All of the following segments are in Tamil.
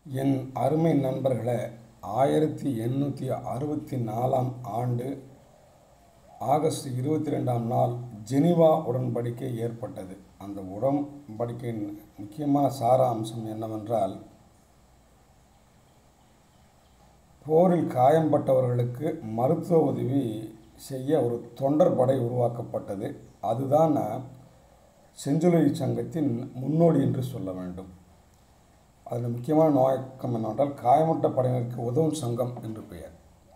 என் அருமை நண்பர்களே ஆயிரத்தி எண்ணூற்றி அறுபத்தி நாலாம் ஆண்டு ஆகஸ்ட் இருபத்தி ரெண்டாம் நாள் ஜெனீவா உடன்படிக்கை ஏற்பட்டது அந்த உடன்படிக்கையின் முக்கியமான சாரா அம்சம் என்னவென்றால் போரில் காயம்பட்டவர்களுக்கு மருத்துவ உதவி செய்ய ஒரு தொண்டர் படை உருவாக்கப்பட்டது அதுதான் செஞ்சிலுவை சங்கத்தின் முன்னோடி என்று சொல்ல வேண்டும் அதில் முக்கியமான நோக்கம் என்னவென்றால் காயமுட்ட படையினருக்கு உதவும் சங்கம் என்று பெயர்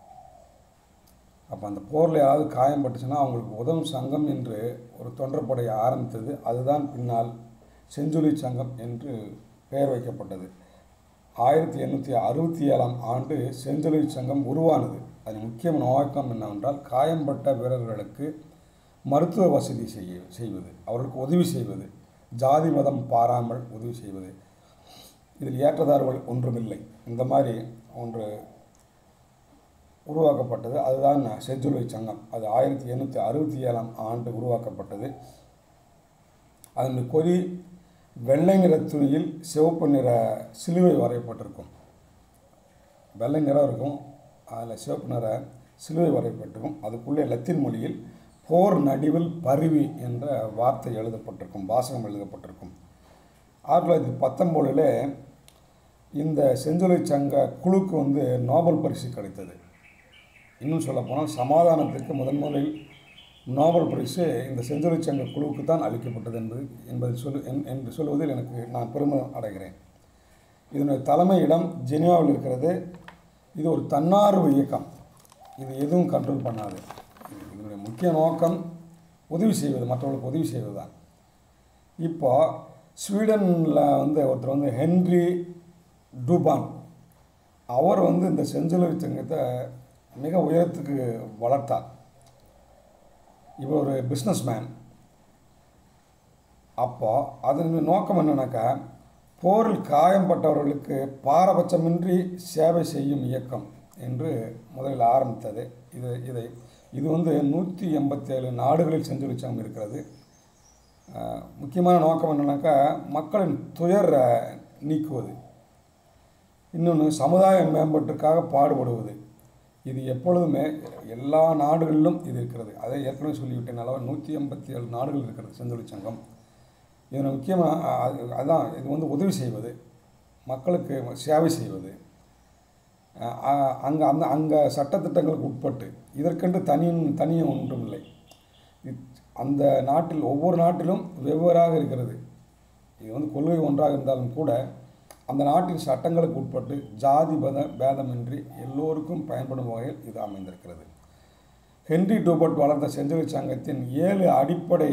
அப்போ அந்த போரில் யாராவது காயம்பட்டுச்சுன்னா அவங்களுக்கு உதவும் சங்கம் என்று ஒரு தொண்டர்படையை ஆரம்பித்தது அதுதான் பின்னால் செஞ்சுலி சங்கம் என்று பெயர் வைக்கப்பட்டது ஆயிரத்தி எண்ணூற்றி அறுபத்தி ஏழாம் ஆண்டு செஞ்சிலுவை சங்கம் உருவானது அதன் முக்கிய நோக்கம் என்னவென்றால் காயம்பட்ட வீரர்களுக்கு மருத்துவ வசதி செய்ய செய்வது அவர்களுக்கு உதவி செய்வது ஜாதி மதம் பாராமல் உதவி செய்வது இதில் ஏற்றதார்கள் ஒன்றுமில்லை இந்த மாதிரி ஒன்று உருவாக்கப்பட்டது அதுதான் செஞ்சுலுவை சங்கம் அது ஆயிரத்தி எண்ணூற்றி அறுபத்தி ஏழாம் ஆண்டு உருவாக்கப்பட்டது அதனுடைய கொடி வெள்ளை நிற துணியில் சிவப்பு நிற சிலுவை வரையப்பட்டிருக்கும் வெள்ளை நிறம் இருக்கும் அதில் சிவப்பு நிற சிலுவை வரையப்பட்டிருக்கும் அதுக்குள்ளே லத்தீன் மொழியில் போர் நடுவில் பருவி என்ற வார்த்தை எழுதப்பட்டிருக்கும் வாசகம் எழுதப்பட்டிருக்கும் ஆயிரத்தி தொள்ளாயிரத்தி பத்தொம்போதில் இந்த செஞ்சுலை சங்க குழுக்கு வந்து நோபல் பரிசு கிடைத்தது இன்னும் சொல்லப்போனால் சமாதானத்திற்கு முதன் முதலில் நோபல் பரிசு இந்த செஞ்சுலை சங்க குழுவுக்கு தான் அளிக்கப்பட்டது என்பது என்பதை சொல்லு என் என்று சொல்வதில் எனக்கு நான் பெருமை அடைகிறேன் இதனுடைய தலைமை இடம் ஜெனீவாவில் இருக்கிறது இது ஒரு தன்னார்வ இயக்கம் இது எதுவும் கண்ட்ரோல் பண்ணாது இதனுடைய முக்கிய நோக்கம் உதவி செய்வது மற்றவர்களுக்கு உதவி செய்வது தான் இப்போ ஸ்வீடனில் வந்து ஒருத்தர் வந்து ஹென்ரி டூபான் அவர் வந்து இந்த செஞ்சிலுவை சங்கத்தை மிக உயரத்துக்கு வளர்த்தார் இவர் ஒரு பிஸ்னஸ் மேன் அப்போ அதன் நோக்கம் என்னன்னாக்கா போரில் காயம்பட்டவர்களுக்கு பாரபட்சமின்றி சேவை செய்யும் இயக்கம் என்று முதலில் ஆரம்பித்தது இது இதை இது வந்து நூற்றி எண்பத்தேழு நாடுகளில் செஞ்சு சங்கம் இருக்கிறது முக்கியமான நோக்கம் என்னன்னாக்கா மக்களின் துயர் நீக்குவது இன்னொன்று சமுதாய மேம்பாட்டிற்காக பாடுபடுவது இது எப்பொழுதுமே எல்லா நாடுகளிலும் இது இருக்கிறது அதை ஏற்கனவே சொல்லிவிட்டேன் அளவு நூற்றி எண்பத்தி ஏழு நாடுகள் இருக்கிறது செந்தொழி சங்கம் இதில் முக்கியமாக அதுதான் இது வந்து உதவி செய்வது மக்களுக்கு சேவை செய்வது அங்கே அந்த அங்கே சட்டத்திட்டங்களுக்கு உட்பட்டு இதற்கென்று தனி தனியும் ஒன்றும் இல்லை அந்த நாட்டில் ஒவ்வொரு நாட்டிலும் வெவ்வேறாக இருக்கிறது இது வந்து கொள்கை ஒன்றாக இருந்தாலும் கூட அந்த நாட்டின் சட்டங்களுக்கு உட்பட்டு ஜாதி பத பேதமின்றி எல்லோருக்கும் பயன்படும் வகையில் இது அமைந்திருக்கிறது ஹென்ரி டூபர்ட் வளர்ந்த செஞ்சிலுவை சங்கத்தின் ஏழு அடிப்படை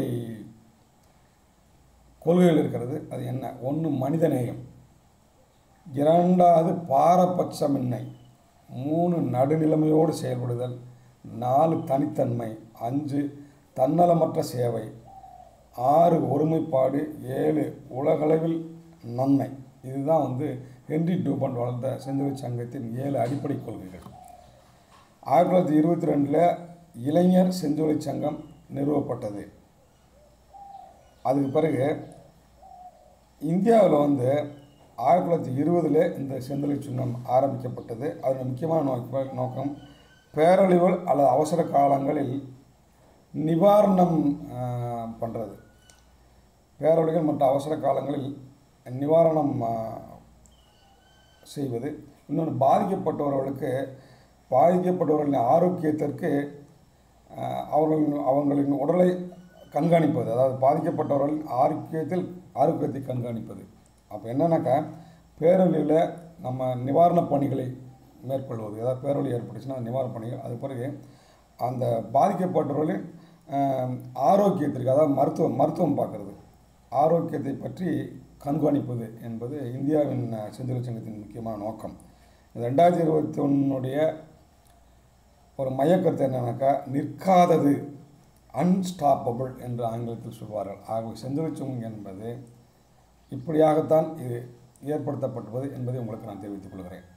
கொள்கைகள் இருக்கிறது அது என்ன ஒன்று மனிதநேயம் இரண்டாவது பாரபட்சமின்மை மூணு நடுநிலைமையோடு செயல்படுதல் நாலு தனித்தன்மை அஞ்சு தன்னலமற்ற சேவை ஆறு ஒருமைப்பாடு ஏழு உலகளவில் நன்மை இதுதான் வந்து ஹென்ரி டூபண்ட் வளர்ந்த செஞ்சிலுவை சங்கத்தின் ஏழு அடிப்படை கொள்கைகள் ஆயிரத்தி தொள்ளாயிரத்தி இருபத்தி ரெண்டில் இளைஞர் செஞ்சிலுவை சங்கம் நிறுவப்பட்டது அதுக்கு பிறகு இந்தியாவில் வந்து ஆயிரத்தி தொள்ளாயிரத்தி இருபதில் இந்த செந்திலை சுங்கம் ஆரம்பிக்கப்பட்டது அதன் முக்கியமான நோக்க நோக்கம் பேரழிவு அல்லது அவசர காலங்களில் நிவாரணம் பண்ணுறது பேரழிவுகள் மற்றும் அவசர காலங்களில் நிவாரணம் செய்வது இன்னொன்று பாதிக்கப்பட்டவர்களுக்கு பாதிக்கப்பட்டவர்களின் ஆரோக்கியத்திற்கு அவர்கள் அவர்களின் உடலை கண்காணிப்பது அதாவது பாதிக்கப்பட்டவர்களின் ஆரோக்கியத்தில் ஆரோக்கியத்தை கண்காணிப்பது அப்போ என்னன்னாக்கா பேரழிவில் நம்ம நிவாரணப் பணிகளை மேற்கொள்வது ஏதாவது பேரொழி ஏற்பட்டுச்சுன்னா நிவாரணப் பணிகள் அது பிறகு அந்த பாதிக்கப்பட்டவர்களின் ஆரோக்கியத்திற்கு அதாவது மருத்துவம் மருத்துவம் பார்க்குறது ஆரோக்கியத்தை பற்றி கண்காணிப்பது என்பது இந்தியாவின் செஞ்சிலுவை சங்கத்தின் முக்கியமான நோக்கம் ரெண்டாயிரத்தி இருபத்தி ஒன்றுடைய ஒரு மையக்கருத்து என்னன்னாக்கா நிற்காதது அன்ஸ்டாப்பபிள் என்று ஆங்கிலத்தில் சொல்வார்கள் ஆகவே செஞ்சிலுவை சங்கம் என்பது இப்படியாகத்தான் இது ஏற்படுத்தப்பட்டுள்ளது என்பதை உங்களுக்கு நான் தெரிவித்துக் கொள்கிறேன்